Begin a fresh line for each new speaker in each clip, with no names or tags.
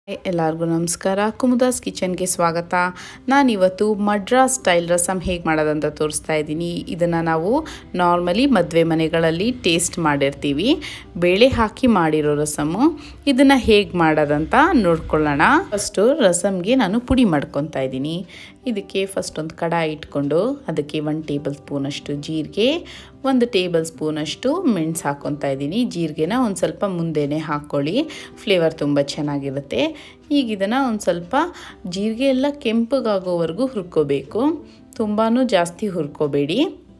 ಎಲ್ಲರಿಗೂ ನಮಸ್ಕಾರ ಕುಮುದಾಸ್ ಕಿಚನ್ಗೆ ಸ್ವಾಗತ ನಾನಿವತ್ತು ಮಡ್ರಾಸ್ ಸ್ಟೈಲ್ ರಸಮ್ ಹೇಗೆ ಮಾಡೋದಂತ ತೋರಿಸ್ತಾ ಇದ್ದೀನಿ ಇದನ್ನು ನಾವು ನಾರ್ಮಲಿ ಮದುವೆ ಮನೆಗಳಲ್ಲಿ ಟೇಸ್ಟ್ ಮಾಡಿರ್ತೀವಿ ಬೇಳೆ ಹಾಕಿ ಮಾಡಿರೋ ರಸಮು ಇದನ್ನು ಹೇಗೆ ಮಾಡೋದಂತ ನೋಡ್ಕೊಳ್ಳೋಣ ಫಸ್ಟು ರಸಮ್ಗೆ ನಾನು ಪುಡಿ ಮಾಡ್ಕೊತಾ ಇದ್ದೀನಿ ಇದಕ್ಕೆ ಫಸ್ಟ್ ಒಂದು ಕಡಾಯಿ ಇಟ್ಕೊಂಡು ಅದಕ್ಕೆ ಒಂದು ಟೇಬಲ್ ಸ್ಪೂನಷ್ಟು ಜೀರಿಗೆ ಒಂದು ಟೇಬಲ್ ಸ್ಪೂನಷ್ಟು ಮೆಣಸು ಹಾಕ್ಕೊತಾ ಇದ್ದೀನಿ ಜೀರಿಗೆನ ಒಂದು ಸ್ವಲ್ಪ ಮುಂದೆನೇ ಹಾಕ್ಕೊಳ್ಳಿ ಫ್ಲೇವರ್ ತುಂಬ ಚೆನ್ನಾಗಿರುತ್ತೆ ಈಗ ಇದನ್ನು ಒಂದು ಸ್ವಲ್ಪ ಜೀರಿಗೆ ಎಲ್ಲ ಕೆಂಪಗಾಗೋವರೆಗೂ ಹುರ್ಕೋಬೇಕು ತುಂಬಾ ಜಾಸ್ತಿ ಹುರ್ಕೋಬೇಡಿ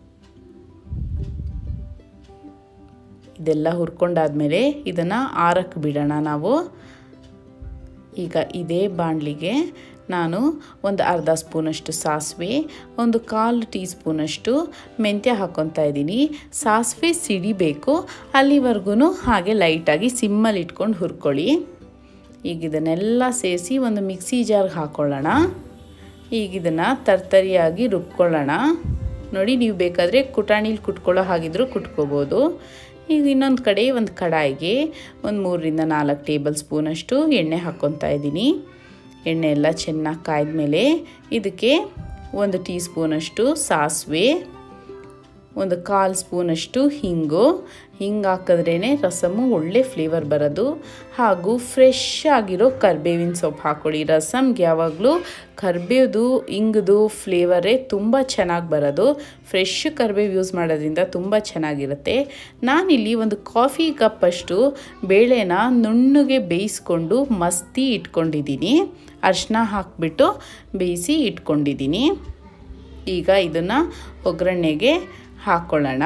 ಇದೆಲ್ಲ ಹುರ್ಕೊಂಡಾದ್ಮೇಲೆ ಇದನ್ನು ಆರಕ್ಕೆ ಬಿಡೋಣ ನಾವು ಈಗ ಇದೇ ಬಾಣಲಿಗೆ ನಾನು ಒಂದು ಅರ್ಧ ಸ್ಪೂನಷ್ಟು ಸಾಸಿವೆ ಒಂದು ಕಾಲು ಟೀ ಸ್ಪೂನಷ್ಟು ಮೆಂತ್ಯ ಹಾಕ್ಕೊತಾ ಇದ್ದೀನಿ ಸಾಸಿವೆ ಸಿಡಿಬೇಕು ಅಲ್ಲಿವರೆಗೂ ಹಾಗೆ ಲೈಟಾಗಿ ಸಿಮ್ಮಲ್ಲಿ ಇಟ್ಕೊಂಡು ಹುರ್ಕೊಳ್ಳಿ ಈಗ ಇದನ್ನೆಲ್ಲ ಸೇರಿಸಿ ಒಂದು ಮಿಕ್ಸಿ ಜಾರ್ಗೆ ಹಾಕ್ಕೊಳ್ಳೋಣ ಈಗ ಇದನ್ನು ತರ್ತರಿಯಾಗಿ ರುಬ್ಕೊಳ್ಳೋಣ ನೋಡಿ ನೀವು ಬೇಕಾದರೆ ಕುಟಾಣಿಲಿ ಕುಟ್ಕೊಳ್ಳೋ ಹಾಗಿದ್ರೂ ಕುಟ್ಕೋಬೋದು ಈಗ ಇನ್ನೊಂದು ಕಡೆ ಒಂದು ಕಡಾಯಿಗೆ ಒಂದು ಮೂರರಿಂದ ನಾಲ್ಕು ಟೇಬಲ್ ಸ್ಪೂನಷ್ಟು ಎಣ್ಣೆ ಹಾಕ್ಕೊತಾ ಇದ್ದೀನಿ ಎಣ್ಣೆ ಎಲ್ಲ ಚೆನ್ನಾಗಿ ಕಾಯ್ದಮೇಲೆ ಇದಕ್ಕೆ ಒಂದು ಟೀ ಸ್ಪೂನಷ್ಟು ಸಾಸಿವೆ ಒಂದು ಕಾಲು ಸ್ಪೂನಷ್ಟು ಹಿಂಗು ಹಿಂಗೆ ಹಾಕಿದ್ರೇ ರಸಮು ಒಳ್ಳೆ ಫ್ಲೇವರ್ ಬರೋದು ಹಾಗೂ ಫ್ರೆಶ್ ಆಗಿರೋ ಕರ್ಬೇವಿನ ಸೊಪ್ಪು ಹಾಕ್ಕೊಳ್ಳಿ ರಸಮ್ಗೆ ಯಾವಾಗಲೂ ಕರ್ಬೇವ್ದು ಹಿಂಗದು ಫ್ಲೇವರೇ ತುಂಬ ಚೆನ್ನಾಗಿ ಬರೋದು ಫ್ರೆಶ್ ಕರ್ಬೇವು ಯೂಸ್ ಮಾಡೋದ್ರಿಂದ ತುಂಬ ಚೆನ್ನಾಗಿರುತ್ತೆ ನಾನಿಲ್ಲಿ ಒಂದು ಕಾಫಿ ಕಪ್ಪಷ್ಟು ಬೇಳೆನ ನುಣ್ಣಗೆ ಬೇಯಿಸ್ಕೊಂಡು ಮಸ್ತಿ ಇಟ್ಕೊಂಡಿದ್ದೀನಿ ಅರಿಶಿನ ಹಾಕಿಬಿಟ್ಟು ಬೇಯಿಸಿ ಇಟ್ಕೊಂಡಿದ್ದೀನಿ ಈಗ ಇದನ್ನು ಒಗ್ಗರಣೆಗೆ ಹಾಕ್ಕೊಳ್ಳೋಣ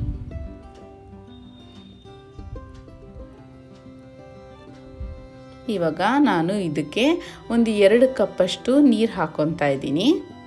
ಇವಾಗ ನಾನು ಇದಕ್ಕೆ ಒಂದು ಎರಡು ಕಪ್ಪಷ್ಟು ನೀರು ಹಾಕ್ಕೊತಾ ಇದ್ದೀನಿ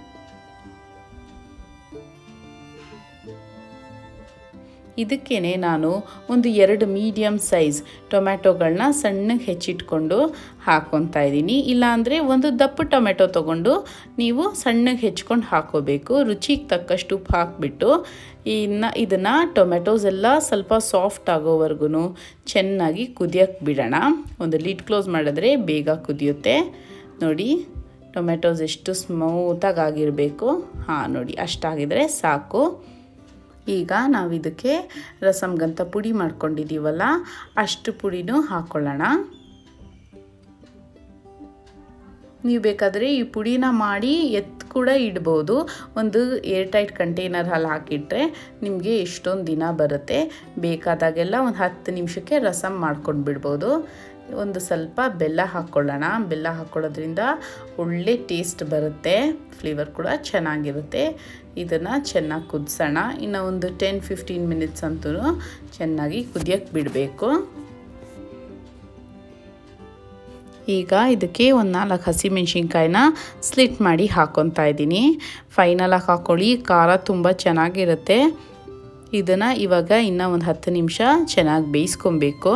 ಇದಕ್ಕೇ ನಾನು ಒಂದು ಎರಡು ಮೀಡಿಯಮ್ ಸೈಜ್ ಟೊಮ್ಯಾಟೊಗಳನ್ನ ಸಣ್ಣಗೆ ಹೆಚ್ಚಿಟ್ಕೊಂಡು ಹಾಕ್ಕೊತಾ ಇದ್ದೀನಿ ಇಲ್ಲಾಂದರೆ ಒಂದು ದಪ್ಪ ಟೊಮೆಟೊ ತೊಗೊಂಡು ನೀವು ಸಣ್ಣಗೆ ಹೆಚ್ಕೊಂಡು ಹಾಕೋಬೇಕು ರುಚಿಗೆ ತಕ್ಕಷ್ಟು ಉಪ್ಪು ಹಾಕಿಬಿಟ್ಟು ಇನ್ನು ಇದನ್ನು ಟೊಮೆಟೊಸ್ ಎಲ್ಲ ಸ್ವಲ್ಪ ಸಾಫ್ಟ್ ಆಗೋವರೆಗೂ ಚೆನ್ನಾಗಿ ಕುದಿಯೋಕ್ಕೆ ಬಿಡೋಣ ಒಂದು ಲಿಡ್ ಕ್ಲೋಸ್ ಮಾಡಿದ್ರೆ ಬೇಗ ಕುದಿಯುತ್ತೆ ನೋಡಿ ಟೊಮೆಟೊಸ್ ಎಷ್ಟು ಸ್ಮೂತಾಗಿ ಆಗಿರಬೇಕು ಹಾಂ ನೋಡಿ ಅಷ್ಟಾಗಿದ್ರೆ ಸಾಕು ಈಗ ನಾವು ಇದಕ್ಕೆ ರಸಮ್ಗಂತ ಪುಡಿ ಮಾಡ್ಕೊಂಡಿದ್ದೀವಲ್ಲ ಅಷ್ಟು ಪುಡಿನೂ ಹಾಕ್ಕೊಳ್ಳೋಣ ನೀವು ಬೇಕಾದರೆ ಈ ಪುಡಿನ ಮಾಡಿ ಎತ್ತು ಕೂಡ ಇಡ್ಬೋದು ಒಂದು ಏರ್ ಟೈಟ್ ಕಂಟೈನರಲ್ಲಿ ಹಾಕಿಟ್ರೆ ನಿಮಗೆ ಎಷ್ಟೊಂದು ದಿನ ಬರುತ್ತೆ ಬೇಕಾದಾಗೆಲ್ಲ ಒಂದು ಹತ್ತು ನಿಮಿಷಕ್ಕೆ ರಸಮ್ ಮಾಡ್ಕೊಂಡು ಬಿಡ್ಬೋದು ಒಂದು ಸ್ವಲ್ಪ ಬೆಲ್ಲ ಹಾಕ್ಕೊಳ್ಳೋಣ ಬೆಲ್ಲ ಹಾಕ್ಕೊಳ್ಳೋದ್ರಿಂದ ಒಳ್ಳೆ ಟೇಸ್ಟ್ ಬರುತ್ತೆ ಫ್ಲೇವರ್ ಕೂಡ ಚೆನ್ನಾಗಿರುತ್ತೆ ಇದನ್ನು ಚೆನ್ನಾಗಿ ಕುದಿಸೋಣ ಇನ್ನು ಒಂದು ಟೆನ್ ಫಿಫ್ಟೀನ್ ಮಿನಿಟ್ಸ್ ಅಂತೂ ಚೆನ್ನಾಗಿ ಕುದಿಯೋಕ್ಕೆ ಬಿಡಬೇಕು ಈಗ ಇದಕ್ಕೆ ಒಂದು ನಾಲ್ಕು ಹಸಿಮೆಣ್ಸಿನ್ಕಾಯಿನ ಸ್ಲಿಟ್ ಮಾಡಿ ಹಾಕ್ಕೊತಾ ಇದ್ದೀನಿ ಫೈನಲಾಗಿ ಹಾಕ್ಕೊಳ್ಳಿ ಖಾರ ತುಂಬ ಚೆನ್ನಾಗಿರುತ್ತೆ ಇದನ್ನು ಇವಾಗ ಇನ್ನೂ ಒಂದು ಹತ್ತು ನಿಮಿಷ ಚೆನ್ನಾಗಿ ಬೇಯಿಸ್ಕೊಬೇಕು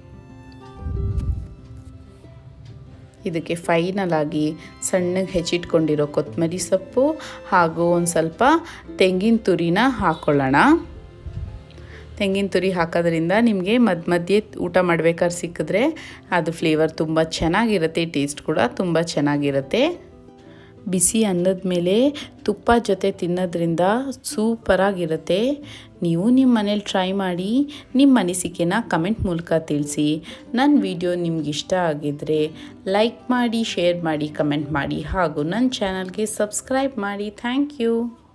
ಇದಕ್ಕೆ ಫೈನಲ್ ಆಗಿ ಸಣ್ಣಗೆ ಹೆಚ್ಚಿಟ್ಕೊಂಡಿರೋ ಕೊತ್ತಂಬರಿ ಸೊಪ್ಪು ಹಾಗೂ ಒಂದು ಸ್ವಲ್ಪ ತೆಂಗಿನ ತುರಿನ ಹಾಕ್ಕೊಳ್ಳೋಣ ತೆಂಗಿನ ತುರಿ ಹಾಕೋದ್ರಿಂದ ನಿಮಗೆ ಮಧ್ಯ ಮಧ್ಯೆ ಊಟ ಮಾಡ್ಬೇಕಾದ್ರೆ ಸಿಕ್ಕಿದ್ರೆ ಅದು ಫ್ಲೇವರ್ ತುಂಬ ಚೆನ್ನಾಗಿರುತ್ತೆ ಟೇಸ್ಟ್ ಕೂಡ ತುಂಬ ಚೆನ್ನಾಗಿರುತ್ತೆ ಬಿಸಿ ಅನ್ನದ ಮೇಲೆ ತುಪ್ಪ ಜೊತೆ ತಿನ್ನೋದ್ರಿಂದ ಸೂಪರಾಗಿರುತ್ತೆ ನೀವು ನಿಮ್ಮ ಮನೇಲಿ ಟ್ರೈ ಮಾಡಿ ನಿಮ್ಮ ಅನಿಸಿಕೆನ ಕಮೆಂಟ್ ಮೂಲಕ ತಿಳಿಸಿ ನನ್ನ ವಿಡಿಯೋ ನಿಮ್ಗೆ ಇಷ್ಟ ಆಗಿದ್ದರೆ ಲೈಕ್ ಮಾಡಿ ಶೇರ್ ಮಾಡಿ ಕಮೆಂಟ್ ಮಾಡಿ ಹಾಗೂ ನನ್ನ ಚಾನಲ್ಗೆ ಸಬ್ಸ್ಕ್ರೈಬ್ ಮಾಡಿ ಥ್ಯಾಂಕ್ ಯು